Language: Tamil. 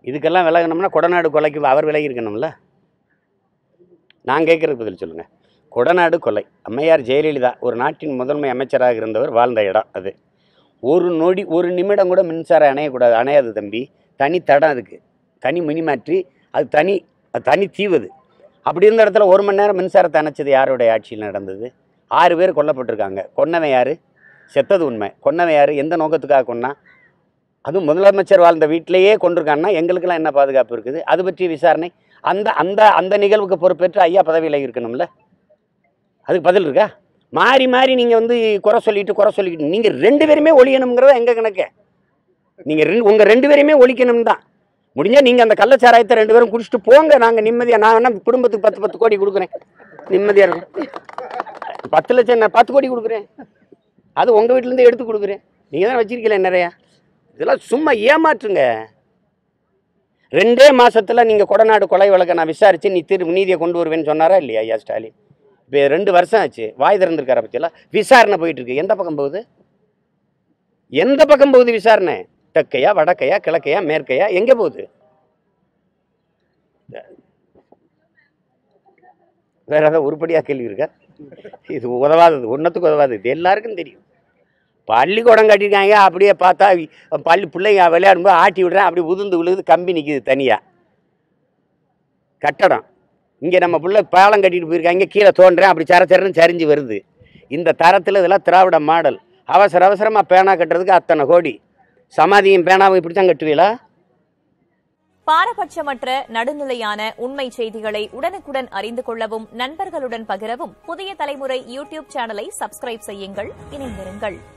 இதுக்கெல்லாம் விலகணும்னா கொடநாடு கொலைக்கு அவர் விலகி இருக்கணும்ல நான் கேட்குறது பதில் சொல்லுங்கள் கொடநாடு கொலை அம்மையார் ஜெயலலிதா ஒரு நாட்டின் முதன்மை அமைச்சராக இருந்தவர் வாழ்ந்த இடம் அது ஒரு நொடி ஒரு நிமிடம் கூட மின்சாரம் அணையக்கூடாது அணையாது தம்பி தனி தடம் அதுக்கு தனி மினிமாற்றி அது தனி அது தனி தீவுது அப்படி இருந்த இடத்துல ஒரு மணி நேரம் மின்சாரத்தை அணைச்சது யாருடைய ஆட்சியில் நடந்தது ஆறு பேர் கொல்லப்பட்டிருக்காங்க கொன்னவன் யார் செத்தது உண்மை கொன்னவன் யார் எந்த நோக்கத்துக்காக கொன்னா அதுவும் முதலமைச்சர் வாழ்ந்த வீட்டிலேயே கொண்டிருக்காங்கன்னா எங்களுக்கெல்லாம் என்ன பாதுகாப்பு இருக்குது அது பற்றிய விசாரணை அந்த அந்த அந்த நிகழ்வுக்கு பொறுப்பேற்று ஐயா பதவியில் இருக்கணும்ல அதுக்கு பதில் இருக்கா மாறி மாறி நீங்கள் வந்து குறை சொல்லிட்டு குறை சொல்லிக்கிட்டு நீங்கள் ரெண்டு பேருமே ஒழியணுங்கிறத எங்கள் கணக்கு நீங்கள் ரெண்டு உங்கள் ரெண்டு பேரையுமே ஒழிக்கணும் தான் முடிஞ்சால் நீங்கள் அந்த கள்ளச்சாராயத்தை ரெண்டு பேரும் குடிச்சிட்டு போங்க நாங்கள் நிம்மதியாக நான் வேணா குடும்பத்துக்கு பத்து பத்து கோடி கொடுக்குறேன் நிம்மதியாக இருக்கும் பத்து லட்சம் நான் பத்து கோடி கொடுக்குறேன் அது உங்கள் வீட்டிலேருந்து எடுத்து கொடுக்குறேன் நீங்கள் தான் வச்சிருக்கீங்களே நிறையா இதெல்லாம் சும்மா ஏமாற்றுங்க ரெண்டே மாசத்துல நீங்கள் கொடநாடு கொலை வழக்கை நான் விசாரித்து நீ திரு நீதியை கொண்டு வருவேன்னு சொன்னாரா இல்லையா ஐயா ஸ்டாலின் இப்போ ரெண்டு வருஷம் ஆச்சு வாய் திறந்திருக்கார பற்றியெல்லாம் விசாரணை போயிட்டு இருக்கு எந்த பக்கம் போகுது எந்த பக்கம் போகுது விசாரணை தெற்கையா வடக்கையா கிழக்கையா மேற்கையா எங்கே போகுது வேற ஏதாவது உருப்படியாக கேள்வி இருக்கா இது உதவாதது ஒன்றத்துக்கு உதவாது இது எல்லாருக்கும் தெரியும் பள்ளிக்கூடம் கட்டியிருக்காங்க அப்படியே பார்த்தா பள்ளி பிள்ளைங்க விளையாடும்போது ஆட்டி விடுறேன் அப்படி உதிர்ந்து விழுகுது கம்பி நிற்கிது தனியாக கட்டடம் இங்கே நம்ம பிள்ளை பாலம் கட்டிட்டு போயிருக்காங்க கீழே தோன்றேன் அப்படி சர சரன்னு சரிஞ்சு வருது இந்த தரத்தில் இதெல்லாம் திராவிட மாடல் அவசர அவசரமாக பேனா கட்டுறதுக்கு அத்தனை கோடி சமாதியும் பேனாவும் இப்படி தான் கட்டுவீங்களா பாரபட்சமற்ற நடுநிலையான உண்மை செய்திகளை உடனுக்குடன் அறிந்து கொள்ளவும் நண்பர்களுடன் பகிரவும் புதிய தலைமுறை யூடியூப் சேனலை சப்ஸ்கிரைப் செய்யுங்கள் இணைந்திருங்கள்